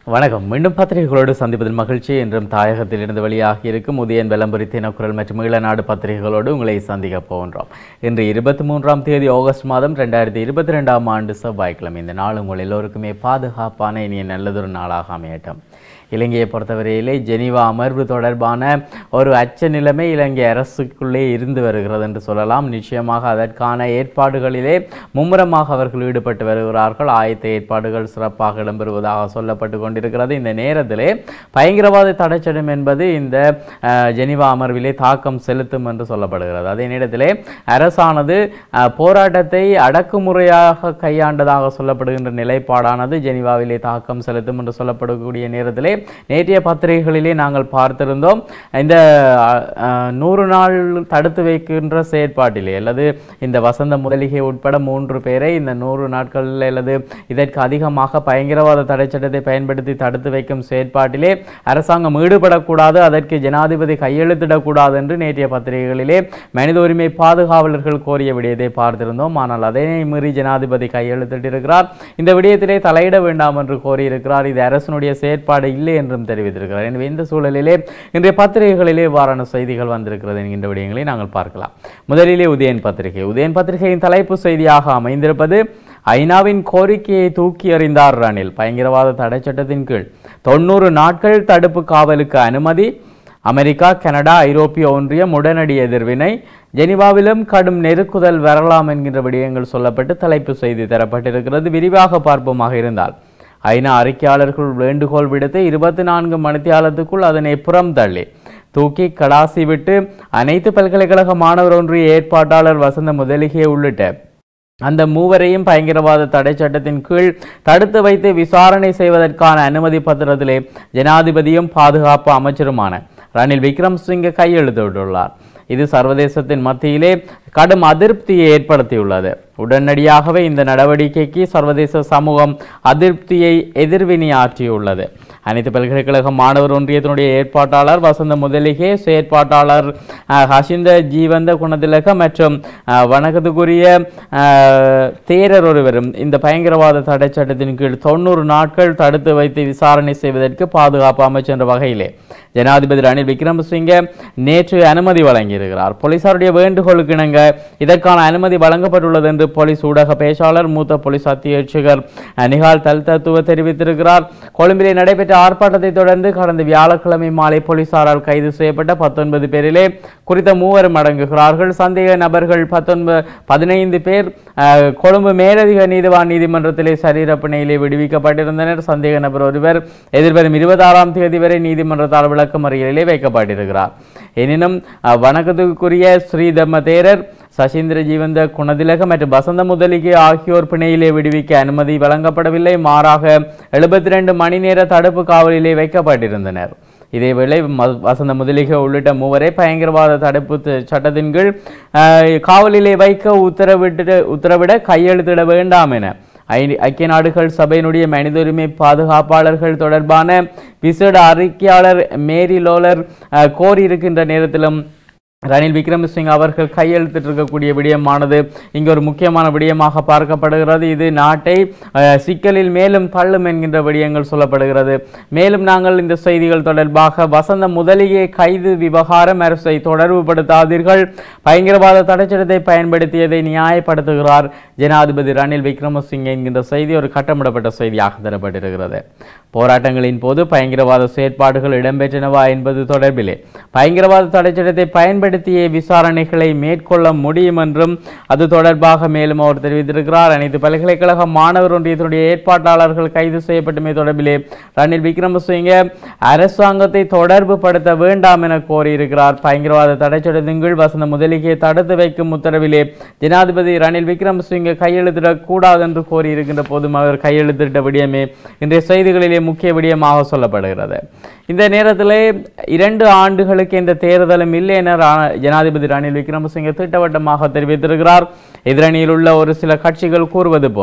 வணக்கம் மீண்டும் பத்திரிகைகளோடு சந்திப்பதில் மகிழ்ச்சி என்றும் தாயகத்தில் இருந்து வெளியாகி இருக்கும் உதயன் வெலம்புரி தினக்குரல் மற்றும் ஈழநாடு பத்திரிகைகளோடு உங்களை சந்திக்க போகின்றோம் இன்று இருபத்தி மூன்றாம் தேதி ஆகஸ்ட் மாதம் ரெண்டாயிரத்தி இருபத்தி ரெண்டாம் ஆண்டு செவ்வாய்க்கிழமை இந்த நாள் உங்கள் எல்லோருக்குமே பாதுகாப்பான இனிய நல்லதொரு நாளாக அமையட்டும் இலங்கையை பொறுத்தவரையிலே ஜெனீவா அமர்வு தொடர்பான ஒரு அச்ச நிலைமை இலங்கை அரசுக்குள்ளே இருந்து வருகிறது என்று சொல்லலாம் நிச்சயமாக அதற்கான ஏற்பாடுகளிலே மும்முரமாக அவர்கள் ஈடுபட்டு வருகிறார்கள் ஆயத்த ஏற்பாடுகள் சிறப்பாக இடம்பெறுவதாக சொல்லப்பட்டு கொண்டிருக்கிறது இந்த நேரத்திலே பயங்கரவாத தடைச்சடம் என்பது இந்த அஹ், ஜெனீவா அமர்விலே தாக்கம் செலுத்தும் என்று சொல்லப்படுகிறது அதே நேரத்திலே அரசானது அஹ், போராட்டத்தை அடக்குமுறையாக கையாண்டதாக சொல்லப்படுகின்ற நிலைப்பாடானது ஜெனீவாவிலே தாக்கம் செலுத்தும் என்று சொல்லப்படக்கூடிய நேரத்திலே நேற்றைய பத்திரிகைகளிலே நாங்கள் பார்த்திருந்தோம் இந்த அஹ், அஹ், நூறு நாள் தடுத்து வைக்கின்ற செயற்பாட்டிலே அல்லது இந்த வசந்த முதலிகை உட்பட மூன்று பேரை இந்த நூறு நாட்களில் அல்லது இதற்கு அதிகமாக பயங்கரவாத தடை சட்டத்தை பயன்படுத்தி தடுத்து வைக்கும் செயற்பாட்டிலே அரசாங்கம் ஈடுபடக்கூடாது அதற்கு ஜனாதிபதி கையெழுத்திடக்கூடாது என்று நேற்றைய பத்திரிகைகளிலே மனித உரிமை பாதுகாவலர்கள் கோரிய விடயத்தை பார்த்திருந்தோம் ஆனால் அதனை மீறி ஜனாதிபதி கையெழுத்திட்டிருக்கிறார் இந்த விடயத்திலே தலையிட வேண்டாம் என்று கோரியிருக்கிறார் இது அரசனுடைய செயற்பாடு இல்லை என்றும் தெரிவித்திருக்கிறார் எனவே இந்த சூழலிலே இன்றைய பத்திரிகைகளிலே இவ்வாறான செய்திகள் வந்திருக்கிறது என்கின்ற விடயங்களை நாங்கள் பார்க்கலாம் முதலிலே உதயன் பத்திரிகை உதயன் பத்திரிகையின் தலைப்பு செய்தியாக அமைந்திருப்பது ஐநாவின் கோரிக்கையை தூக்கி எறிந்தார் ரணில் பயங்கரவாத தடை சட்டத்தின் கீழ் தொண்ணூறு நாட்கள் தடுப்பு காவலுக்கு அனுமதி அமெரிக்கா கனடா ஐரோப்பிய ஒன்றியம் உடனடி எதிர்வினை ஜெனீவாவிலும் கடும் நெருக்குதல் வரலாம் என்கின்ற விடயங்கள் சொல்லப்பட்டு தலைப்பு செய்தி தரப்பட்டிருக்கிறது விரிவாக பார்ப்போமாக இருந்தால் ஐநா அறிக்கையாளர்கள் வேண்டுகோள் விடுத்து இருபத்தி நான்கு மணித்தியாலத்துக்குள் அதனை புறம் தள்ளி தூக்கி கடாசி விட்டு அனைத்து பல்கலைக்கழக மாணவர் ஒன்றிய ஏற்பாட்டாளர் வசந்த முதலிகே உள்ளிட்ட அந்த மூவரையும் பயங்கரவாத தடை சட்டத்தின் கீழ் தடுத்து வைத்து விசாரணை செய்வதற்கான அனுமதி பத்திரத்திலே ஜனாதிபதியும் பாதுகாப்பு அமைச்சருமான ரணில் விக்ரம்சிங்கே கையெழுத்திட்டுள்ளார் இது சர்வதேசத்தின் மத்தியிலே கடும் அதிருப்தியை ஏற்படுத்தியுள்ளது உடனடியாகவே இந்த நடவடிக்கைக்கு சர்வதேச சமூகம் அதிருப்தியை எதிர்வினையாற்றியுள்ளது அனைத்து பல்கலைக்கழக மாணவர் ஒன்றியத்தினுடைய ஏற்பாட்டாளர் வசந்த முதலிகே செயற்பாட்டாளர் அஹ், ஹசிந்த ஜீவந்த குணதிலக மற்றும் அஹ், வணக்கத்துக்குரிய அஹ், தேரர் ஒருவரும் இந்த பயங்கரவாத தடை சட்டத்தின் கீழ் தொண்ணூறு நாட்கள் தடுத்து வைத்து விசாரணை செய்வதற்கு பாதுகாப்பு அமைச்சர் என்ற வகையிலே ஜனாதிபதி ரணில் விக்ரமசிங்கே நேற்று அனுமதி வழங்கியிருக்கிறார் போலீசாருடைய வேண்டுகோளுக்கு இணங்க இதற்கான அனுமதி வழங்கப்பட்டுள்ளது என்று போலீஸ் ஊடக பேச்சாளர் மூத்த போலீஸ் அத்தியட்சகர் அஹ், நிகால் தல் தத்துவ தெரிவித்திருக்கிறார் கொழும்பிலே நடைபெற்ற ஆர்ப்பாட்டத்தை தொடர்ந்து கடந்த வியாழக்கிழமை மாலை போலீசாரால் கைது செய்யப்பட்ட பத்தொன்பது பேரிலே குறித்த மூவரும் அடங்குகிறார்கள் சந்தேக நபர்கள் பத்தொன்பது பதினைந்து பேர் அஹ், கொழும்பு மேலதிக நீதிவான் நீதிமன்றத்திலே சரீரப்பிணையிலே விடுவிக்கப்பட்டிருந்தனர் சந்தேக நபர் ஒருவர் எதிர்வரும் இருபத்தாறாம் தேதி வரை நீதிமன்றத்தால் விளக்கமறியலிலே வைக்கப்பட்டிருக்கிறார் எனினும் அஹ், வணக்கத்துக்குரிய ஸ்ரீதர்ம தேரர் சசீந்திர ஜீவந்த குணதிலக மற்றும் வசந்த முதலிகை ஆகியோர் பிணையிலே விடுவிக்க அனுமதி வழங்கப்படவில்லை மாறாக எழுபத்தி ரெண்டு மணி நேர தடுப்பு காவலிலே வைக்கப்பட்டிருந்தனர் இதேவேளை ம- வசந்த முதலிகை உள்ளிட்ட மூவரை பயங்கரவாத தடுப்பு த- சட்டத்தின் கீழ் அஹ், காவலிலே வைக்க உத்தரவிட்டு உத்தரவிட கையெழுத்திட வேண்டாம் என ஐ- ஐக்கிய நாடுகள் சபையினுடைய மனித உரிமை பாதுகாப்பாளர்கள் தொடர்பான விசேட அறிக்கையாளர் மேரி லோலர் அஹ், கோரியிருக்கின்ற நேரத்திலும் ரணில் விக்ரமசிங்க அவர்கள் கையெழுத்திட்டிருக்கக்கூடிய விடயமானது இங்கு ஒரு முக்கியமான விடயமாக பார்க்கப்படுகிறது இது நாட்டை அஹ், சிக்கலில் மேலும் தள்ளும் என்கின்ற விடயங்கள் சொல்லப்படுகிறது மேலும் நாங்கள் இந்த செய்திகள் தொடர்பாக வசந்த முதலியை கைது விவகாரம் அரசை தொடர்புபடுத்தாதீர்கள் பயங்கரவாத தடைச்சட்டத்தை பயன்படுத்தியதை நியாயப்படுத்துகிறார் ஜனாதிபதி ரணில் விக்ரமசிங்கே என்கின்ற செய்தி ஒரு கட்டமிடப்பட்ட செய்தியாக தரப்பட்டிருக்கிறது போராட்டங்களின் போது பயங்கரவாத செயற்பாடுகள் இடம்பெற்றனவா என்பது தொடர்பிலே பயங்கரவாத தடைச்சட்டத்தை பயன்படுத்திய விசாரணைகளை மேற்கொள்ள முடியும் என்றும் அது தொடர்பாக மேலும் அவர் தெரிவித்திருக்கிறார் அனைத்து பல்கலைக்கழக மாணவர் ஒன்றியத்தினுடைய ஏற்பாட்டாளர்கள் கைது செய்யப்பட்டமை தொடர்பிலே ரணில் விக்ரமசிங்க அரசாங்கத்தை தொடர்பு படுத்த வேண்டாம் என கோரியிருக்கிறார் பயங்கரவாத தடைச்சட்டத்தின் கீழ் வசந்த முதலிகையை தடுத்து வைக்கும் உத்தரவிலே ஜனாதிபதி ரணில் விக்ரமசிங்க கையெழுத்திடக் கூடாது என்று கோரியிருக்கின்ற போதும் அவர் கையெழுத்திட்ட விடயமே இன்றைய செய்திகளிலே முக்கிய விடயமாக சொல்லப்படுகிறது இந்த நேரத்திலே இரண்டு ஆண்டுகளுக்கு இந்த தேர்தலும் இல்லை என ரா- ஜனாதிபதி ரணில் விக்ரமசிங்கே திட்டவட்டமாக தெரிவித்திருக்கிறார் எதிரணியில் உள்ள ஒரு சில கட்சிகள் கூறுவது போல்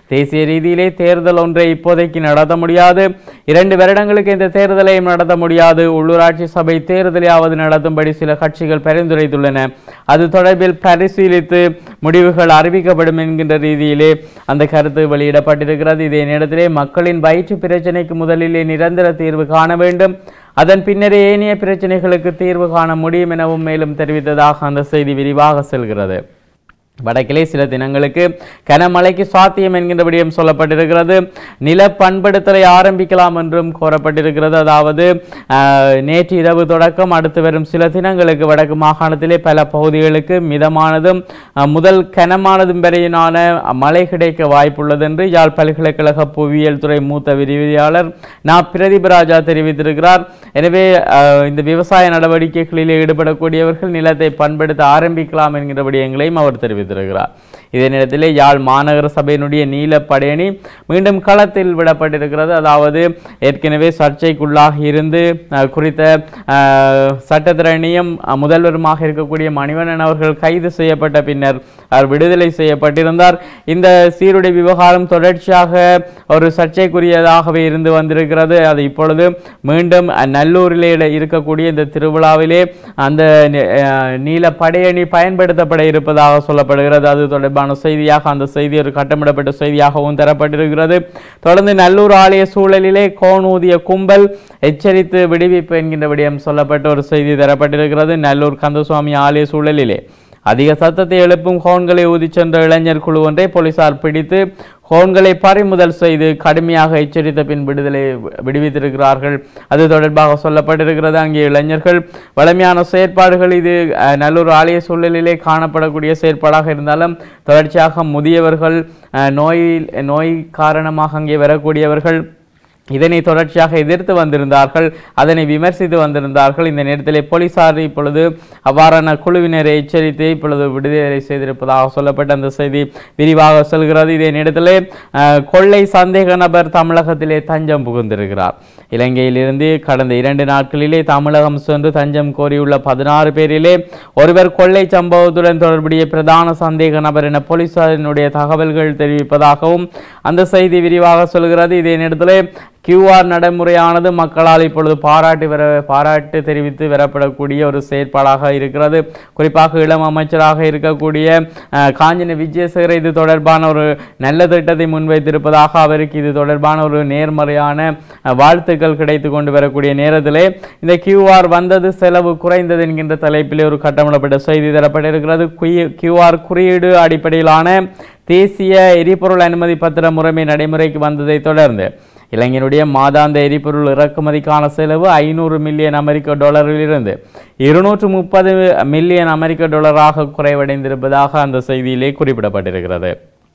தேசிய ரீதியிலே தேர்தல் ஒன்றை இப்போதைக்கு நடத்த முடியாது இரண்டு வருடங்களுக்கு இந்த தேர்தலையும் நடத்த முடியாது உள்ளூராட்சி சபை தேர்தலையாவது நடத்தும்படி சில கட்சிகள் பரிந்துரைத்துள்ளன அது தொடர்பில் பரிசீலித்து முடிவுகள் அறிவிக்கப்படும் என்கின்ற ரீதியிலே அந்த கருத்து வெளியிடப்பட்டிருக்கிறது இதே நேரத்திலே மக்களின் வயிற்று பிரச்சனைக்கு முதலிலே நிரந்தர தீர்வு காண வேண்டும் அதன் பின்னரே ஏனைய பிரச்சனைகளுக்கு தீர்வு காண முடியும் எனவும் மேலும் தெரிவித்ததாக அந்த செய்தி விரிவாக செல்கிறது வடக்கிலே சில தினங்களுக்கு கனமழைக்கு சாத்தியம் என்கின்ற விடயம் சொல்லப்பட்டிருக்கிறது நில பண்படுத்தலை ஆரம்பிக்கலாம் என்றும் கோரப்பட்டிருக்கிறது அதாவது ஆஹ், நேற்று இரவு தொடக்கம் அடுத்து வரும் சில தினங்களுக்கு வடக்கு மாகாணத்திலே பல பகுதிகளுக்கு மிதமானதும் ஆஹ், முதல் கனமானதும் வரையிலான மழை கிடைக்க வாய்ப்புள்ளது என்று யாழ் பல்கலைக்கழக புவியியல் துறை மூத்த விரிவியாளர் நா பிரதீபராஜா தெரிவித்திருக்கிறார் எனவே ஆஹ், இந்த விவசாய நடவடிக்கைகளில் ஈடுபடக்கூடியவர்கள் நிலத்தை பண்படுத்த ஆரம்பிக்கலாம் என்கிற விடயங்களையும் அவர் தெரிவித்திருக்கிறார் இதே நேரத்திலே யாழ் மாநகர சபையினுடைய நீல படையணி மீண்டும் களத்தில் விடப்பட்டிருக்கிறது அதாவது ஏற்கனவே சர்ச்சைக்குள்ளாக இருந்து அஹ், குறித்த அஹ், சட்டத்திரணியம் அஹ், முதல்வருமாக இருக்கக்கூடிய மணிவண்ணன் அவர்கள் கைது செய்யப்பட்ட பின்னர் அவர் விடுதலை செய்யப்பட்டிருந்தார் இந்த சீருடை விவகாரம் தொடர்ச்சியாக ஒரு சர்ச்சைக்குரியதாகவே இருந்து வந்திருக்கிறது அது இப்பொழுது மீண்டும் அஹ், நல்லூரிலே இட- இருக்கக்கூடிய இந்த திருவிழாவிலே அந்த நி- அஹ், நீல படையணி பயன்படுத்தப்பட இருப்பதாக சொல்லப்படுகிறது அது தொடர்பான செய்தியாக அந்த செய்தி ஒரு கட்டமிடப்பட்ட செய்தியாகவும் தரப்பட்டிருக்கிறது தொடர்ந்து நல்லூர் ஆலய சூழலிலே கோன் ஊதிய கும்பல் எச்சரித்து விடுவிப்பு என்கின்ற விடயம் சொல்லப்பட்ட ஒரு செய்தி தரப்பட்டிருக்கிறது நல்லூர் கந்தசுவாமி ஆலய சூழலிலே அதிக சத்தத்தை எழுப்பும் ஹோன்களை ஊதிச் சென்ற இளைஞர் குழு ஒன்றை போலீசார் பிடித்து ஹோன்களை பறிமுதல் செய்து கடுமையாக எச்சரித்த பின் விடுதலை விடுவித்திருக்கிறார்கள் அது தொடர்பாக சொல்லப்பட்டிருக்கிறது அங்கே இளைஞர்கள் வலிமையான செயற்பாடுகள் இது அஹ், நல்லூர் ஆலய சூழலிலே காணப்படக்கூடிய செயற்பாடாக இருந்தாலும் தொடர்ச்சியாக முதியவர்கள் அஹ், நோய் நோய் காரணமாக அங்கே வரக்கூடியவர்கள் இதனை தொடர்ச்சியாக எதிர்த்து வந்திருந்தார்கள் அதனை விமர்சித்து வந்திருந்தார்கள் இந்த நேரத்திலே போலீசார் இப்பொழுது அவ்வாறான குழுவினரை எச்சரித்து இப்பொழுது விடுதலை செய்திருப்பதாக சொல்லப்பட்ட அந்த செய்தி விரிவாக செல்கிறது இதே நேரத்திலே அஹ், கொள்ளை சந்தேக நபர் தமிழகத்திலே தஞ்சம் புகுந்திருக்கிறார் இலங்கையிலிருந்து கடந்த இரண்டு நாட்களிலே தமிழகம் சென்று தஞ்சம் கோரியுள்ள பதினாறு பேரிலே ஒருவர் கொள்ளை சம்பவத்துடன் தொடர்புடைய பிரதான சந்தேக நபர் என போலீசாரினுடைய தகவல்கள் தெரிவிப்பதாகவும் அந்த செய்தி விரிவாக சொல்கிறது இதே நேரத்திலே கியூஆர் நடைமுறையானது மக்களால் இப்பொழுது பாராட்டி வர பாராட்டு தெரிவித்து வரப்படக்கூடிய ஒரு செயற்பாடாக இருக்கிறது குறிப்பாக இளம் அமைச்சராக இருக்கக்கூடிய அஹ், காஞ்சன விஜயசேகர இது தொடர்பான ஒரு நல்ல திட்டத்தை முன்வைத்திருப்பதாக அவருக்கு இது தொடர்பான ஒரு நேர்மறையான அஹ், வாழ்த்துக்கள் கிடைத்து கொண்டு வரக்கூடிய நேரத்திலே இந்த கியூஆர் வந்தது செலவு குறைந்தது என்கின்ற தலைப்பிலே ஒரு கட்டமிடப்பட்ட செய்தி தரப்பட்டிருக்கிறது கியூஆர் குறியீடு அடிப்படையிலான தேசிய எரிபொருள் அனுமதி பத்திர முறைமை நடைமுறைக்கு வந்ததை தொடர்ந்து இலங்கையினுடைய மாதாந்த எரிபொருள் இறக்குமதிக்கான செலவு ஐநூறு மில்லியன் அமெரிக்க டாலரிலிருந்து இருநூற்று முப்பது மில்லியன் அமெரிக்க டாலராக குறைவடைந்திருப்பதாக அந்த செய்தியிலே குறிப்பிடப்பட்டிருக்கிறது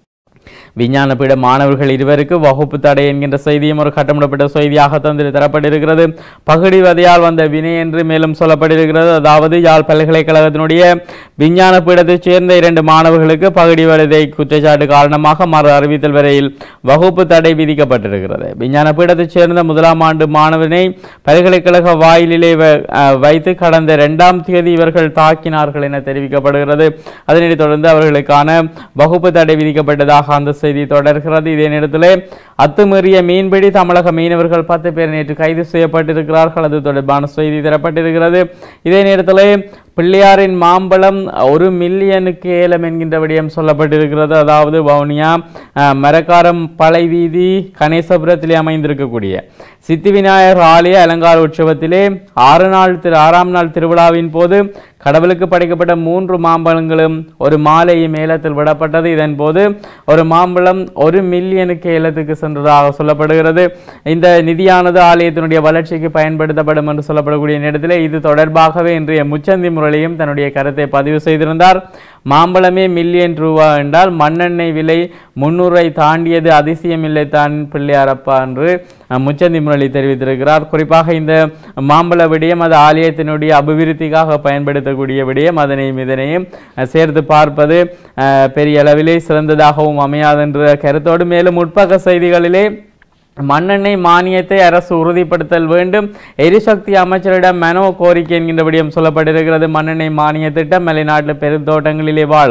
விஞ்ஞான பீட மாணவர்கள் இருவருக்கு வகுப்பு தடை என்கின்ற செய்தியும் ஒரு கட்டமிடப்பட்ட செய்தியாக தந்து தரப்பட்டிருக்கிறது பகுடிவதையால் வந்த வினை என்று மேலும் சொல்லப்பட்டிருக்கிறது அதாவது யாழ் பல்கலைக்கழகத்தினுடைய விஞ்ஞான பீடத்தைச் சேர்ந்த இரண்டு மாணவர்களுக்கு பகுடிவதை குற்றச்சாட்டு காரணமாக மறு அறிவித்தல் வரையில் வகுப்பு தடை விதிக்கப்பட்டிருக்கிறது விஞ்ஞான பீடத்தைச் சேர்ந்த முதலாம் ஆண்டு மாணவனை பல்கலைக்கழக வாயிலிலே வ- அஹ் வைத்து கடந்த இரண்டாம் தேதி இவர்கள் தாக்கினார்கள் என தெரிவிக்கப்படுகிறது அதனைத் தொடர்ந்து அவர்களுக்கான வகுப்பு தடை விதிக்கப்பட்டதாக அந்த செய்தி தொடர்கிறது இதே நேரத்திலே அத்துமீறிய மீன்பிடி தமிழக மீனவர்கள் பத்து பேர் நேற்று கைது செய்யப்பட்டிருக்கிறார்கள் அது தொடர்பான செய்தி தரப்பட்டிருக்கிறது இதே நேரத்திலே பிள்ளையாரின் மாம்பழம் ஒரு மில்லியனுக்கு ஏலம் என்கின்ற விடயம் சொல்லப்பட்டிருக்கிறது அதாவது வவுனியா அஹ், மரக்காரம் பளை வீதி கணேசபுரத்திலே அமைந்திருக்கக்கூடிய சித்தி விநாயகர் ஆலய அலங்கார உற்சவத்திலே ஆறு நாள் திரு ஆறாம் நாள் திருவிழாவின் போது கடவுளுக்கு படைக்கப்பட்ட மூன்று மாம்பழங்களும் ஒரு மாலையும் ஏலத்தில் விடப்பட்டது இதன் போது ஒரு மாம்பழம் ஒரு மில்லியனுக்கு ஏலத்துக்கு சென்றதாக சொல்லப்படுகிறது இந்த நிதியானது ஆலயத்தினுடைய வளர்ச்சிக்கு பயன்படுத்தப்படும் என்று சொல்லப்படக்கூடிய நேரத்தில் இது தொடர்பாகவே இன்றைய முச்சந்தி முரளியும் தன்னுடைய கருத்தை பதிவு செய்திருந்தார் மாம்பழமே மில்லியன் ரூபா என்றால் மண்ணெண்ணெய் விலை முன்னூறை தாண்டியது அதிசயமில்லை தான் பிள்ளையாரப்பா என்று அஹ், முச்சந்தி முரளி தெரிவித்திருக்கிறார் குறிப்பாக இந்த மாம்பழ விடயம் அது ஆலயத்தினுடைய அபிவிருத்திக்காக பயன்படுத்தக்கூடிய விடயம் அதனையும் இதனையும் அஹ், சேர்த்து பார்ப்பது அஹ், பெரிய அளவிலே சிறந்ததாகவும் அமையாதென்ற கருத்தோடு மேலும் உட்பக்க செய்திகளிலே மண்ணெண்ணெய் மானியத்தை அரசு உறுதிப்படுத்தல் வேண்டும் எரிசக்தி அமைச்சரிடம் மனோ கோரிக்கை என்கின்ற விடயம் சொல்லப்பட்டிருக்கிறது மண்ணெண்ணெய் மானிய திட்டம் மலைநாட்டு பெருந்தோட்டங்களிலே வாழும்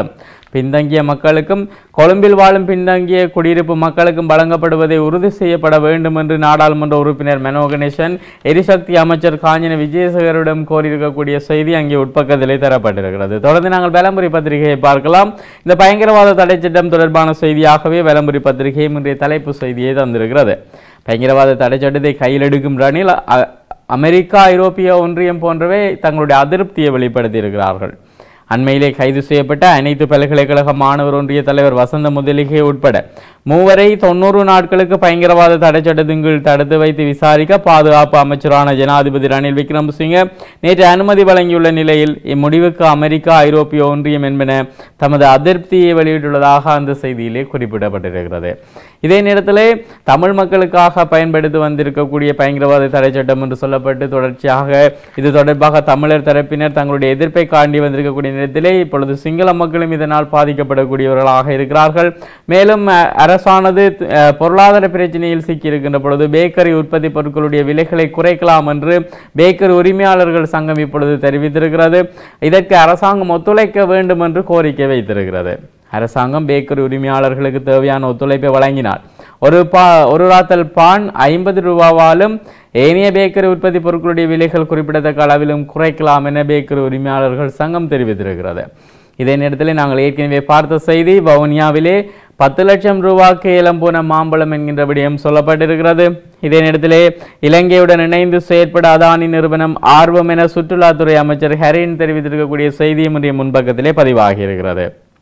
பின்தங்கிய மக்களுக்கும் கொழும்பில் வாழும் பின்தங்கிய குடியிருப்பு மக்களுக்கும் வழங்கப்படுவதை உறுதி செய்யப்பட வேண்டும் என்று நாடாளுமன்ற உறுப்பினர் மனோ கணேசன் எரிசக்தி அமைச்சர் காஞ்சன விஜயசேகரிடம் கோரியிருக்கக்கூடிய செய்தி அங்கே உட்பக்கத்திலே தரப்பட்டிருக்கிறது தொடர்ந்து நாங்கள் வேலம்புரி பத்திரிகையை பார்க்கலாம் இந்த பயங்கரவாத தடை சட்டம் தொடர்பான செய்தியாகவே வேலம்புரி பத்திரிகையும் இன்றைய தலைப்பு செய்தியை தந்திருக்கிறது பயங்கரவாத தடை சட்டத்தை கையில் எடுக்கும் ரணில் அ- அமெரிக்கா ஐரோப்பிய ஒன்றியம் போன்றவை தங்களுடைய அதிருப்தியை வெளிப்படுத்தியிருக்கிறார்கள் அண்மையிலே கைது செய்யப்பட்ட அனைத்து பல்கலைக்கழக மாணவர் ஒன்றிய தலைவர் வசந்த முதலிகை உட்பட மூவரை தொண்ணூறு நாட்களுக்கு பயங்கரவாத தடை சட்டத்தின் கீழ் தடுத்து வைத்து விசாரிக்க பாதுகாப்பு அமைச்சரான ஜனாதிபதி ரணில் விக்ரமசிங்க நேற்று அனுமதி வழங்கியுள்ள நிலையில் இம்முடிவுக்கு அமெரிக்கா ஐரோப்பிய ஒன்றியம் என்பன தமது அதிருப்தியை வெளியிட்டுள்ளதாக அந்த செய்தியிலே குறிப்பிடப்பட்டிருக்கிறது இதே நேரத்திலே தமிழ் மக்களுக்காக பயன்படுத்தி வந்திருக்கக்கூடிய பயங்கரவாத தடை சட்டம் என்று சொல்லப்பட்டு தொடர்ச்சியாக இது தொடர்பாக தமிழர் தரப்பினர் தங்களுடைய எதிர்ப்பை காண்டி வந்திருக்கக்கூடிய நேரத்திலே இப்பொழுது சிங்கள மக்களும் இதனால் பாதிக்கப்படக்கூடியவர்களாக இருக்கிறார்கள் மேலும் அஹ், அரசானது அஹ், பொருளாதார பிரச்சனையில் சிக்கியிருக்கின்ற பொழுது பேக்கரி உற்பத்தி பொருட்களுடைய விலைகளை குறைக்கலாம் என்று பேக்கரி உரிமையாளர்கள் சங்கம் இப்பொழுது தெரிவித்திருக்கிறது இதற்கு அரசாங்கம் ஒத்துழைக்க வேண்டும் என்று கோரிக்கை வைத்திருக்கிறது அரசாங்கம் பேக்கரி உரிமையாளர்களுக்கு தேவையான ஒத்துழைப்பை வழங்கினார் ஒரு பா ஒரு ராத்தல் பான் ஐம்பது ரூபாவாலும் ஏனைய பேக்கரி உற்பத்தி பொருட்களுடைய விலைகள் குறிப்பிடத்தக்க அளவிலும் குறைக்கலாம் என பேக்கரி உரிமையாளர்கள் சங்கம் தெரிவித்திருக்கிறது இதே நேரத்தில் நாங்கள் ஏற்கனவே பார்த்த செய்தி வவுனியாவிலே பத்து லட்சம் ரூபாய்க்கு ஏலம் போன மாம்பழம் என்கின்ற விடயம் சொல்லப்பட்டிருக்கிறது இதே நேரத்திலே இலங்கையுடன் இணைந்து செயற்பட அதானி நிறுவனம் ஆர்வம் என சுற்றுலாத்துறை அமைச்சர் ஹரின் தெரிவித்திருக்கக்கூடிய செய்தியும் இன்றைய முன்பக்கத்திலே பதிவாகியிருக்கிறது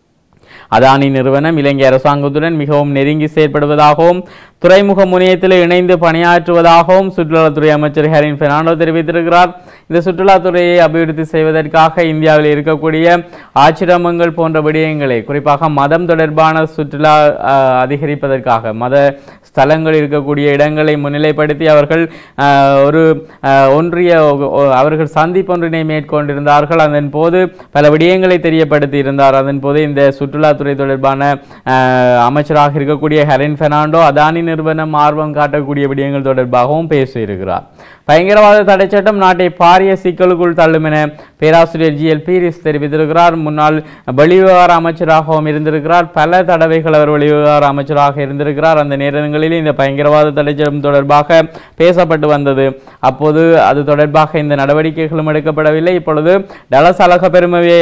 அதானி நிறுவனம் இலங்கை அரசாங்கத்துடன் மிகவும் நெருங்கி செயற்படுவதாகவும் துறைமுக முனையத்தில் இணைந்து பணியாற்றுவதாகவும் சுற்றுலாத்துறை அமைச்சர் ஹரின் பெர்னாண்டோ தெரிவித்திருக்கிறார் இந்த சுற்றுலாத்துறையை அபிவிருத்தி செய்வதற்காக இந்தியாவில் இருக்கக்கூடிய ஆச்சிரமங்கள் போன்ற விடயங்களை குறிப்பாக மதம் தொடர்பான சுற்றுலா அஹ், அதிகரிப்பதற்காக மத ஸ்தலங்கள் இருக்கக்கூடிய இடங்களை முன்னிலைப்படுத்தி அவர்கள் அஹ், ஒரு அஹ், ஒன்றிய ஒ- ஒ- அவர்கள் சந்திப்பொன்றினை மேற்கொண்டிருந்தார்கள் அதன் போது பல விடயங்களை தெரியப்படுத்தி இருந்தார் அதன் போது இந்த சுற்றுலாத்துறை தொடர்பான அஹ், அமைச்சராக இருக்கக்கூடிய ஹெரின் பெர்னாண்டோ அதானி நிறுவனம் ஆர்வம் காட்டக்கூடிய விடயங்கள் தொடர்பாகவும் பேசியிருக்கிறார் பயங்கரவாத தடை சட்டம் நாட்டை பாரிய சிக்கலுக்குள் தள்ளும் என பேராசிரியர் ஜி எல் பீரிஸ் தெரிவித்திருக்கிறார் முன்னாள் வெளிவிவகார அமைச்சராகவும் இருந்திருக்கிறார் பல தடவைகள் அவர் வெளிவிவகார அமைச்சராக இருந்திருக்கிறார் அந்த நேரங்களில் இந்த பயங்கரவாத தடை சட்டம் தொடர்பாக பேசப்பட்டு வந்தது அப்போது அது தொடர்பாக இந்த நடவடிக்கைகளும் எடுக்கப்படவில்லை இப்பொழுது டலஸ் அழக பெருமையை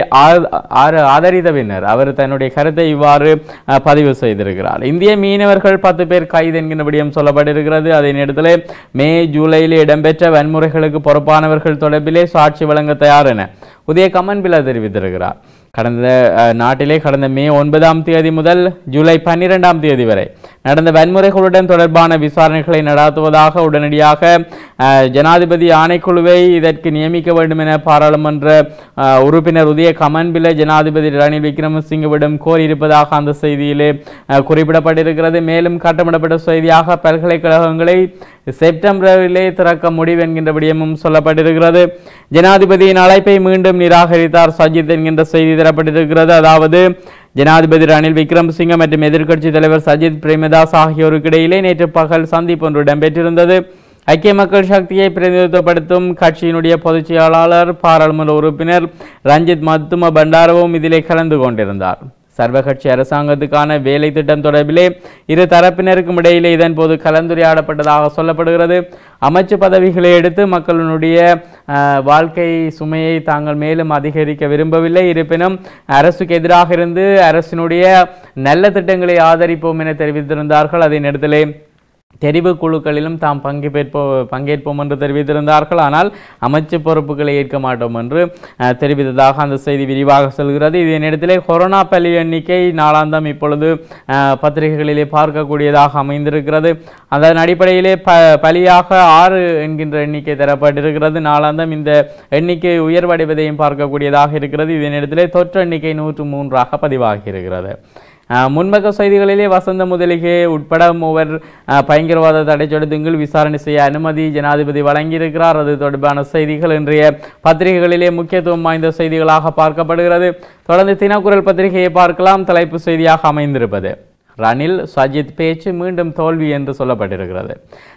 ஆதரித்த பின்னர் அவர் தன்னுடைய கருத்தை இவ்வாறு அஹ், பதிவு செய்திருக்கிறார் இந்திய மீனவர்கள் பத்து பேர் கைது என்கிற விடயம் சொல்லப்பட்டிருக்கிறது அதே நேரத்தில் மே ஜூலையில் இடம்பெற்ற வன்முறைகளுக்கு பொறுப்பானவர்கள் தொடர்பிலே சாட்சி வழங்க தயார் என உதய கமன்பில தெரிவித்திருக்கிறார் கடந்த அஹ், நாட்டிலே கடந்த மே ஒன்பதாம் தேதி முதல் ஜூலை பன்னிரெண்டாம் தேதி வரை நடந்த வன்முறைகளுடன் தொடர்பான விசாரணைகளை நடாத்துவதாக உடனடியாக அஹ், ஜனாதிபதி ஆணைக்குழுவை இதற்கு நியமிக்க வேண்டும் என பாராளுமன்ற அஹ், உறுப்பினர் உதய கமன்பில ஜனாதிபதி ரணில் விக்ரமசிங்கவிடம் கோரியிருப்பதாக அந்த செய்தியிலே அஹ், குறிப்பிடப்பட்டிருக்கிறது மேலும் கட்டமிடப்பட்ட செய்தியாக பல்கலைக்கழகங்களை செப்டம்பரிலே திறக்க முடிவு என்கின்ற விடயமும் சொல்லப்பட்டிருக்கிறது ஜனாதிபதியின் அழைப்பை மீண்டும் நிராகரித்தார் சஜித் என்கின்ற செய்தி தரப்பட்டிருக்கிறது அதாவது ஜனாதிபதி ரணில் விக்ரமசிங்க மற்றும் எதிர்க்கட்சி தலைவர் சஜித் பிரேமதாஸ் ஆகியோருக்கு இடையிலே நேற்று பகல் சந்திப்பு ஒன்று இடம்பெற்றிருந்தது ஐக்கிய மக்கள் சக்தியை பிரதிநிதித்துவப்படுத்தும் கட்சியினுடைய பொதுச் செயலாளர் பாராளுமன்ற உறுப்பினர் ரஞ்சித் மத்தும பண்டாரவும் இதிலே கலந்து கொண்டிருந்தார் சர்வகட்சி அரசாங்கத்துக்கான வேலை திட்டம் தொடர்பிலே இரு தரப்பினருக்கும் இடையிலே இதன் போது கலந்துரையாடப்பட்டதாக சொல்லப்படுகிறது அமைச்சு பதவிகளை எடுத்து மக்களினுடைய அஹ், வாழ்க்கை சுமையை தாங்கள் மேலும் அதிகரிக்க விரும்பவில்லை இருப்பினும் அரசுக்கு எதிராக இருந்து அரசினுடைய நல்ல திட்டங்களை ஆதரிப்போம் என தெரிவித்திருந்தார்கள் அதே நேரத்திலே தெரிவு குழுக்களிலும் தாம் பங்கேற்போ பங்கேற்போம் என்று தெரிவித்திருந்தார்கள் ஆனால் அமைச்சு பொறுப்புகளை ஏற்க மாட்டோம் என்று அஹ், தெரிவித்ததாக அந்த செய்தி விரிவாக சொல்கிறது இதே நேரத்திலே கொரோனா பலி எண்ணிக்கை நாளாந்தம் இப்பொழுது அஹ், பத்திரிகைகளிலே பார்க்கக்கூடியதாக அமைந்திருக்கிறது அதன் அடிப்படையிலே ப பலியாக ஆறு என்கின்ற எண்ணிக்கை தரப்பட்டிருக்கிறது நாளாந்தம் இந்த எண்ணிக்கை உயர்வடைவதையும் பார்க்கக்கூடியதாக இருக்கிறது இதே நேரத்திலே தொற்று எண்ணிக்கை நூற்று மூன்றாக பதிவாகி இருக்கிறது அஹ் முன்பக்க செய்திகளிலே வசந்த முதலிகை உட்பட மூவர் அஹ், பயங்கரவாத தடை சொடுத்துங்கள் விசாரணை செய்ய அனுமதி ஜனாதிபதி வழங்கியிருக்கிறார் அது தொடர்பான செய்திகள் இன்றைய பத்திரிகைகளிலே முக்கியத்துவம் வாய்ந்த செய்திகளாக பார்க்கப்படுகிறது தொடர்ந்து தினக்குரல் பத்திரிகையை பார்க்கலாம் தலைப்பு செய்தியாக அமைந்திருப்பது ரணில் சஜித் பேச்சு மீண்டும் தோல்வி என்று சொல்லப்பட்டிருக்கிறது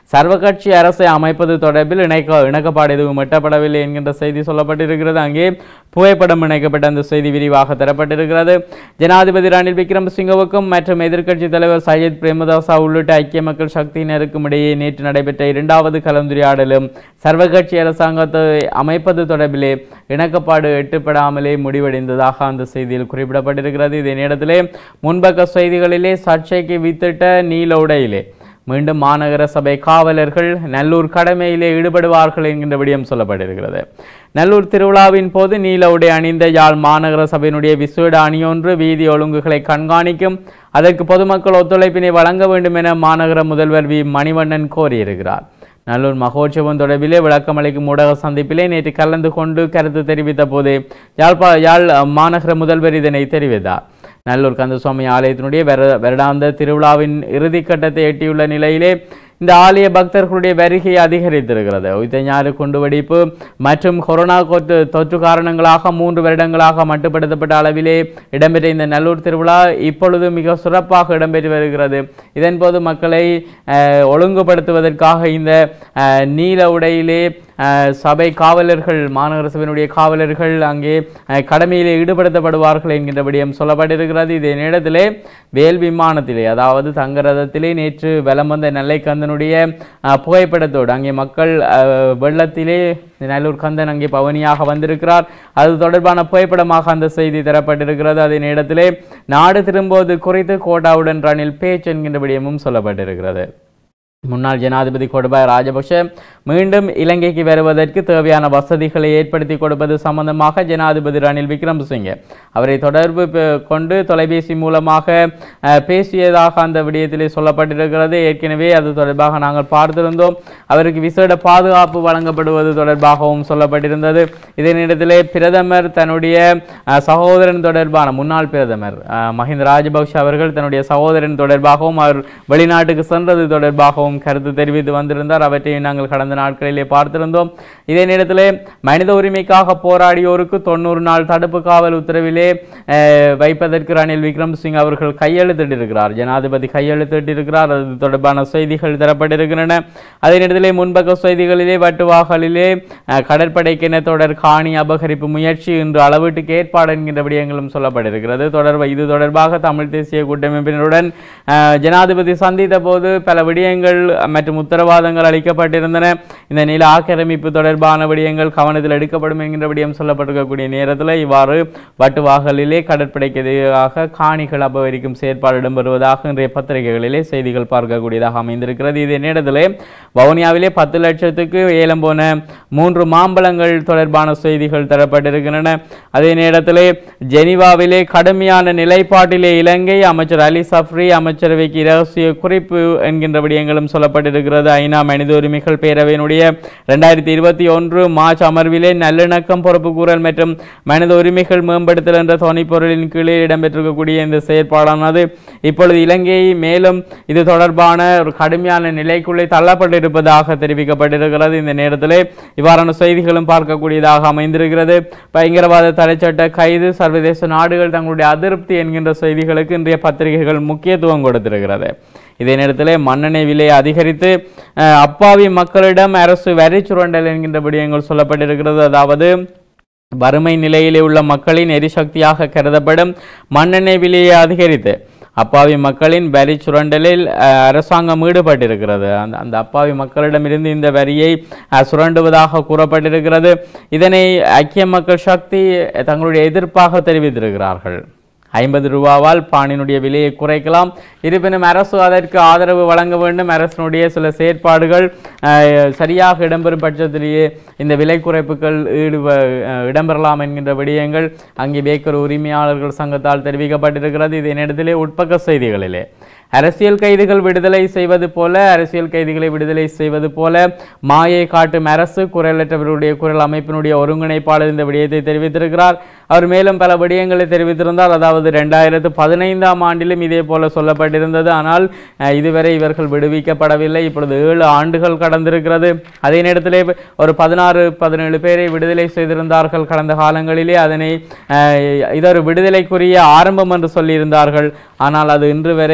சர்வகட்சி அரசை அமைப்பது தொடர்பில் இணைக்க இணக்கப்பாடு எதுவும் எட்டப்படவில்லை என்கின்ற செய்தி சொல்லப்பட்டிருக்கிறது அங்கே புகைப்படம் இணைக்கப்பட்ட அந்த செய்தி விரிவாக தரப்பட்டிருக்கிறது ஜனாதிபதி ரணில் விக்ரமசிங்கவுக்கும் மற்றும் எதிர்க்கட்சி தலைவர் சையத் பிரேமதாசா உள்ளிட்ட ஐக்கிய மக்கள் சக்தியினருக்கும் இடையே நேற்று நடைபெற்ற இரண்டாவது கலந்துரையாடலும் சர்வகட்சி அரசாங்கத்தை அமைப்பது தொடர்பிலே இணக்கப்பாடு எட்டுப்படாமலே முடிவடைந்ததாக அந்த செய்தியில் குறிப்பிடப்பட்டிருக்கிறது இதே நேரத்திலே முன்பக்க செய்திகளிலே சர்ச்சைக்கு வித்திட்ட நீல உடையிலே மீண்டும் மாநகர சபை காவலர்கள் நல்லூர் கடமையிலே ஈடுபடுவார்கள் என்கின்ற விடயம் சொல்லப்பட்டிருக்கிறது நல்லூர் திருவிழாவின் போது நீல உடை அணிந்த யாழ் மாநகர சபையினுடைய விசேட அணியொன்று வீதி ஒழுங்குகளை கண்காணிக்கும் அதற்கு பொதுமக்கள் ஒத்துழைப்பினை வழங்க வேண்டும் என மாநகர முதல்வர் வி மணிவண்ணன் கோரியிருக்கிறார் நல்லூர் மகோற்சவம் தொடர்பிலே விளக்கமளிக்கும் ஊடக சந்திப்பிலே நேற்று கலந்து கொண்டு கருத்து தெரிவித்த போது யாழ்ப்பா யாழ் மாநகர முதல்வர் இதனை தெரிவித்தார் நல்லூர் கந்தசுவாமி ஆலயத்தினுடைய வெர வருடாந்த திருவிழாவின் இறுதிக்கட்டத்தை எட்டியுள்ள நிலையிலே இந்த ஆலய பக்தர்களுடைய வருகை அதிகரித்திருக்கிறது உயிர்த்த ஞாயிறு குண்டுவெடிப்பு மற்றும் கொரோனா தொற்று தொற்று காரணங்களாக மூன்று வருடங்களாக மட்டுப்படுத்தப்பட்ட அளவிலே இடம்பெற்ற இந்த நல்லூர் திருவிழா இப்பொழுது மிக சிறப்பாக இடம்பெற்று வருகிறது இதன்போது மக்களை அஹ், ஒழுங்குபடுத்துவதற்காக இந்த அஹ், நீல உடையிலே அஹ், சபை காவலர்கள் மாநகர சபையினுடைய காவலர்கள் அங்கே அஹ், கடமையிலே ஈடுபடுத்தப்படுவார்கள் என்கின்ற விடயம் சொல்லப்பட்டிருக்கிறது இதே நேரத்திலே வேல் விமானத்திலே அதாவது தங்கரதத்திலே நேற்று வலம் வந்த நெல்லை கந்தனுடைய அஹ், புகைப்படத்தோடு அங்கே மக்கள் அஹ், வெள்ளத்திலே நல்லூர் கந்தன் அங்கே பவனியாக வந்திருக்கிறார் அது தொடர்பான புகைப்படமாக அந்த செய்தி தரப்பட்டிருக்கிறது அதே நேரத்திலே நாடு திரும்புவது குறித்து கோட்டாவுடன் ரணில் பேச்சு என்கின்ற விடயமும் சொல்லப்பட்டிருக்கிறது முன்னாள் ஜனாதிபதி கோடபாய ராஜபக்ஷ மீண்டும் இலங்கைக்கு வருவதற்கு தேவையான வசதிகளை ஏற்படுத்தி கொடுப்பது சம்பந்தமாக ஜனாதிபதி ரணில் விக்ரமசிங்கே அவரை தொடர்பு பெ- கொண்டு தொலைபேசி மூலமாக அஹ், பேசியதாக அந்த விடயத்திலே சொல்லப்பட்டிருக்கிறது ஏற்கனவே அது தொடர்பாக நாங்கள் பார்த்திருந்தோம் அவருக்கு விசேட பாதுகாப்பு வழங்கப்படுவது தொடர்பாகவும் சொல்லப்பட்டிருந்தது இதே நேரத்திலே பிரதமர் தன்னுடைய அஹ், சகோதரன் தொடர்பான முன்னாள் பிரதமர் அஹ், மஹிந்த ராஜபக்ஷ அவர்கள் தன்னுடைய சகோதரன் தொடர்பாகவும் அவர் வெளிநாட்டுக்கு சென்றது தொடர்பாகவும் கருத்து தெரிவித்து வந்திருந்தார் அவற்றை நாங்கள் கடந்த நாட்களிலே பார்த்திருந்தோம் இதே நேரத்திலே மனித உரிமைக்காக போராடியோருக்கு தொண்ணூறு நாள் தடுப்பு காவல் உத்தரவிலே அஹ், வைப்பதற்கு ரணில் விக்ரமசிங் அவர்கள் கையெழுத்திட்டிருக்கிறார் ஜனாதிபதி கையெழுத்திட்டிருக்கிறார் அது தொடர்பான செய்திகள் தரப்பட்டிருக்கின்றன அதே நேரத்திலே முன்பக்க செய்திகளிலே வட்டுவாகலிலே அஹ், கடற்படைக்கென தொடர் காணி அபகரிப்பு முயற்சி இன்று அளவீட்டுக்கு ஏற்பாடு என்கின்ற விடயங்களும் சொல்லப்பட்டிருக்கிறது தொடர்பு இது தொடர்பாக தமிழ் தேசிய கூட்டமைப்பினருடன் அஹ், ஜனாதிபதி சந்தித்த போது பல விடயங்கள் மற்றும் உத்தரவாதங்கள் அளிக்கப்பட்டிருந்தன இந்த நில ஆக்கிரமிப்பு தொடர்பான விடயங்கள் கவனத்தில் எடுக்கப்படும் என்கின்ற விடயம் சொல்லப்பட்டிருக்கக்கூடிய நேரத்தில் இவ்வாறு வட்டுவாகலிலே கடற்படைக்கு எதிராக காணிகள் அபகரிக்கும் செயற்பாடு இடம்பெறுவதாக இன்றைய பத்திரிகைகளிலே செய்திகள் பார்க்கக்கூடியதாக அமைந்திருக்கிறது இதே நேரத்திலே வவுனியாவிலே பத்து லட்சத்துக்கு ஏலம் போன மூன்று மாம்பழங்கள் தொடர்பான செய்திகள் தரப்பட்டிருக்கின்றன அதே நேரத்திலே ஜெனீவாவிலே கடுமையான நிலைப்பாட்டிலே இலங்கை அமைச்சர் அலி சஃப்ரி அமைச்சரவைக்கு இரகசிய குறிப்பு என்கின்ற விடயங்களும் சொல்லப்பட்டிருக்கிறது ஐநா மனித உரிமைகள் பேரவையினுடைய ரெண்டாயிரத்தி இருபத்தி ஒன்று மார்ச் அமர்விலே நல்லிணக்கம் பொறுப்புக்கூறல் மற்றும் மனித உரிமைகள் மேம்படுத்தல் என்ற துணைப்பொருளின் கீழே இடம்பெற்றிருக்கக்கூடிய இந்த செயற்பாடானது இப்பொழுது இலங்கையை மேலும் இது தொடர்பான ஒரு கடுமையான நிலைக்குள்ளே தள்ளப்பட்டிருப்பதாக தெரிவிக்கப்பட்டிருக்கிறது இந்த நேரத்திலே இவ்வாறான செய்திகளும் பார்க்கக்கூடியதாக அமைந்திருக்கிறது பயங்கரவாத தடைச்சட்ட கைது சர்வதேச நாடுகள் தங்களுடைய அதிருப்தி என்கின்ற செய்திகளுக்கு இன்றைய பத்திரிகைகள் முக்கியத்துவம் கொடுத்திருக்கிறது இதே நேரத்திலே மண்ணெண்ணெய் விலை அதிகரித்து அஹ், அப்பாவி மக்களிடம் அரசு வரி சுரண்டல் என்கின்ற விடயங்கள் சொல்லப்பட்டிருக்கிறது அதாவது வறுமை நிலையிலே உள்ள மக்களின் எரிசக்தியாக கருதப்படும் மண்ணெண்ணெய் விலையை அதிகரித்து அப்பாவி மக்களின் வரி சுரண்டலில் அஹ், அரசாங்கம் ஈடுபட்டிருக்கிறது அந்த அந்த அப்பாவி மக்களிடமிருந்து இந்த வரியை அஹ், சுரண்டுவதாக கூறப்பட்டிருக்கிறது இதனை ஐக்கிய மக்கள் சக்தி தங்களுடைய எதிர்ப்பாக தெரிவித்திருக்கிறார்கள் ஐம்பது ரூபாவால் பானினுடைய விலையை குறைக்கலாம் இருப்பினும் அரசு அதற்கு ஆதரவு வழங்க வேண்டும் அரசினுடைய சில செயற்பாடுகள் அஹ், சரியாக இடம்பெறும் பட்சத்திலேயே இந்த விலை குறைப்புகள் ஈடுப அஹ், இடம்பெறலாம் என்கின்ற விடயங்கள் அங்கே பேக்கர் உரிமையாளர்கள் சங்கத்தால் தெரிவிக்கப்பட்டிருக்கிறது இதே நேரத்திலே உட்பக்க செய்திகளிலே அரசியல் கைதிகள் விடுதலை செய்வது போல அரசியல் கைதிகளை விடுதலை செய்வது போல மாயை காட்டும் அரசு குரலற்றவருடைய குரல் அமைப்பினுடைய ஒருங்கிணைப்பாளர் இந்த விடயத்தை தெரிவித்திருக்கிறார் அவர் மேலும் பல விடயங்களை தெரிவித்திருந்தார் அதாவது ரெண்டாயிரத்து பதினைந்தாம் ஆண்டிலும் இதே போல சொல்லப்பட்டிருந்தது ஆனால் அஹ், இதுவரை இவர்கள் விடுவிக்கப்படவில்லை இப்பொழுது ஏழு ஆண்டுகள் கடந்திருக்கிறது அதே நேரத்திலே ஒரு பதினாறு பதினேழு பேரை விடுதலை செய்திருந்தார்கள் கடந்த காலங்களிலே அதனை அஹ், இதொரு விடுதலைக்குரிய ஆரம்பம் என்று சொல்லியிருந்தார்கள் ஆனால் அது இன்று வரை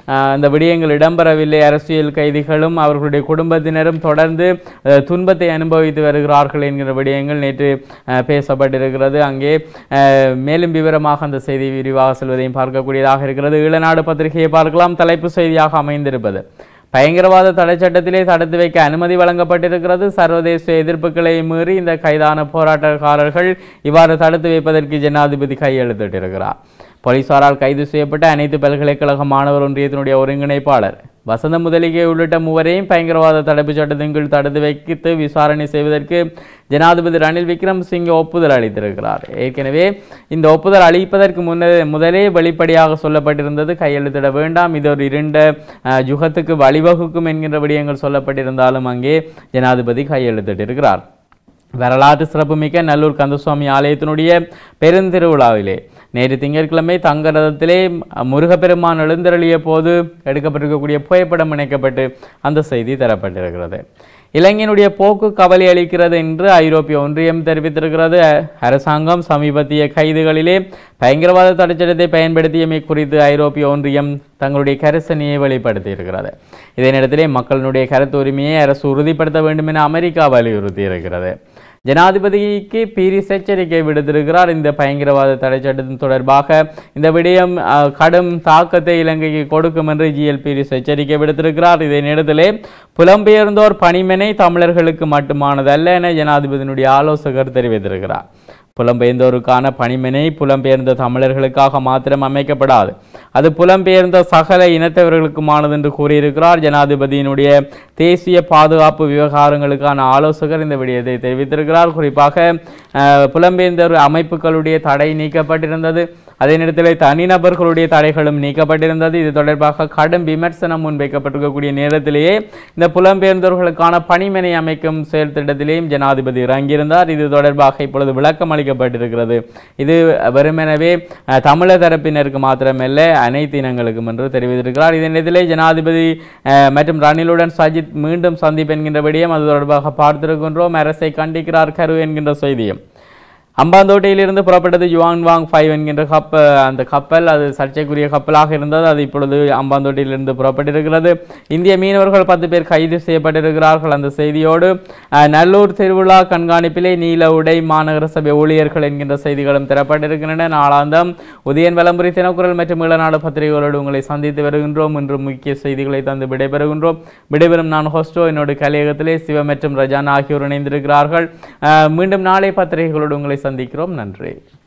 அஹ், அந்த விடயங்கள் இடம்பெறவில்லை அரசியல் கைதிகளும் அவர்களுடைய குடும்பத்தினரும் தொடர்ந்து அஹ், துன்பத்தை அனுபவித்து வருகிறார்கள் என்கிற விடயங்கள் நேற்று அஹ், பேசப்பட்டிருக்கிறது அங்கே அஹ், மேலும் விவரமாக அந்த செய்தி விரிவாக செல்வதையும் பார்க்கக்கூடியதாக இருக்கிறது ஈழநாடு பத்திரிகையை பார்க்கலாம் தலைப்பு செய்தியாக அமைந்திருப்பது பயங்கரவாத தடை சட்டத்திலே தடுத்து வைக்க அனுமதி வழங்கப்பட்டிருக்கிறது சர்வதேச எதிர்ப்புகளை மீறி இந்த கைதான போராட்டக்காரர்கள் இவ்வாறு தடுத்து வைப்பதற்கு ஜனாதிபதி கையெழுத்திட்டிருக்கிறார் போலீசாரால் கைது செய்யப்பட்ட அனைத்து பல்கலைக்கழக மாணவர் ஒன்றியத்தினுடைய ஒருங்கிணைப்பாளர் வசந்த முதலிகை உள்ளிட்ட மூவரையும் பயங்கரவாத தடுப்புச் சட்டத்தின் கீழ் தடுத்து வைத்து விசாரணை செய்வதற்கு ஜனாதிபதி ரணில் விக்ரமசிங்கே ஒப்புதல் அளித்திருக்கிறார் ஏற்கனவே இந்த ஒப்புதல் அளிப்பதற்கு முன்னே முதலே வெளிப்படையாக சொல்லப்பட்டிருந்தது கையெழுத்திட வேண்டாம் இது ஒரு இருண்ட அஹ், யுகத்துக்கு வழிவகுக்கும் என்கின்ற விடயங்கள் சொல்லப்பட்டிருந்தாலும் அங்கே ஜனாதிபதி கையெழுத்திட்டிருக்கிறார் வரலாற்று சிறப்புமிக்க நல்லூர் கந்தசுவாமி ஆலயத்தினுடைய பெருந்திருவிழாவிலே நேற்று திங்கட்கிழமை தங்க ரதத்திலே முருகப்பெருமான் எழுந்தருளிய போது எடுக்கப்பட்டிருக்கக்கூடிய புகைப்படம் இணைக்கப்பட்டு அந்த செய்தி தரப்பட்டிருக்கிறது இலங்கையினுடைய போக்கு கவலை அளிக்கிறது என்று ஐரோப்பிய ஒன்றியம் தெரிவித்திருக்கிறது அரசாங்கம் சமீபத்திய கைதுகளிலே பயங்கரவாத தடைச்சட்டத்தை பயன்படுத்தியமை குறித்து ஐரோப்பிய ஒன்றியம் தங்களுடைய கரிசனையை வெளிப்படுத்தியிருக்கிறது இதே நேரத்திலே மக்களினுடைய கருத்து உரிமையை அரசு உறுதிப்படுத்த வேண்டும் என அமெரிக்கா வலியுறுத்தி இருக்கிறது ஜனாதிபதிக்கு பீரிஸ் எச்சரிக்கை விடுத்திருக்கிறார் இந்த பயங்கரவாத தடை சட்டத்தின் தொடர்பாக இந்த விடயம் அஹ், கடும் தாக்கத்தை இலங்கைக்கு கொடுக்கும் என்று ஜிஎல் பீரிஸ் எச்சரிக்கை விடுத்திருக்கிறார் இதே நேரத்திலே புலம்பெயர்ந்தோர் பணிமனை தமிழர்களுக்கு மட்டுமானதல்ல என ஜனாதிபதியினுடைய ஆலோசகர் தெரிவித்திருக்கிறார் புலம்பெயர்ந்தோருக்கான பணிமனை புலம்பெயர்ந்த தமிழர்களுக்காக மாத்திரம் அமைக்கப்படாது அது புலம்பெயர்ந்த சகல இனத்தவர்களுக்குமானது என்று கூறியிருக்கிறார் ஜனாதிபதியினுடைய தேசிய பாதுகாப்பு விவகாரங்களுக்கான ஆலோசகர் இந்த விடயத்தை தெரிவித்திருக்கிறார் குறிப்பாக அஹ், புலம்பெயர்ந்தோர் அமைப்புகளுடைய தடை நீக்கப்பட்டிருந்தது அதே நேரத்தில் தனிநபர்களுடைய தடைகளும் நீக்கப்பட்டிருந்தது இது தொடர்பாக கடும் விமர்சனம் முன்வைக்கப்பட்டிருக்கக்கூடிய நேரத்திலேயே இந்த புலம்பெயர்ந்தோர்களுக்கான பணிமனை அமைக்கும் செயல் திட்டத்திலேயும் ஜனாதிபதி இறங்கியிருந்தார் இது தொடர்பாக இப்பொழுது விளக்கம் அளிக்கப்பட்டிருக்கிறது இது வெறுமெனவே அஹ், தமிழர் தரப்பினருக்கு மாத்திரமல்ல அனைத்து இனங்களுக்கும் என்று தெரிவித்திருக்கிறார் இதே நேரத்திலே ஜனாதிபதி அஹ், மற்றும் ரணிலுடன் சஜித் மீண்டும் சந்திப்பு என்கின்ற விடயம் அது தொடர்பாக பார்த்திருக்கின்றோம் அரசை கண்டிக்கிறார் கரு என்கின்ற செய்தியும் அம்பாந்தோட்டையிலிருந்து புறப்பட்டது யுவான் வாங் ஃபைவ் என்கின்ற கப்ப அந்த கப்பல் அது சர்ச்சைக்குரிய கப்பலாக இருந்தது அது இப்பொழுது அம்பாந்தோட்டையிலிருந்து புறப்பட்டிருக்கிறது இந்திய மீனவர்கள் பத்து பேர் கைது செய்யப்பட்டிருக்கிறார்கள் அந்த செய்தியோடு அஹ், நல்லூர் திருவிழா கண்காணிப்பிலே நீல உடை மாநகர சபை ஊழியர்கள் என்கின்ற செய்திகளும் தரப்பட்டிருக்கின்றன நாளாந்தம் உதயன் வலம்புரி தினக்குரல் மற்றும் ஈழநாடு பத்திரிகைகளோடு உங்களை சந்தித்து வருகின்றோம் இன்று முக்கிய செய்திகளை தந்து விடைபெறுகின்றோம் விடைபெறும் நான் ஹோஸ்டோ என்னோட கலையகத்திலே சிவ மற்றும் ரஜானா ஆகியோர் இணைந்திருக்கிறார்கள் அஹ், மீண்டும் நாளை பத்திரிகைகளோடு உங்களை சந்திக்கிறோம் நன்றி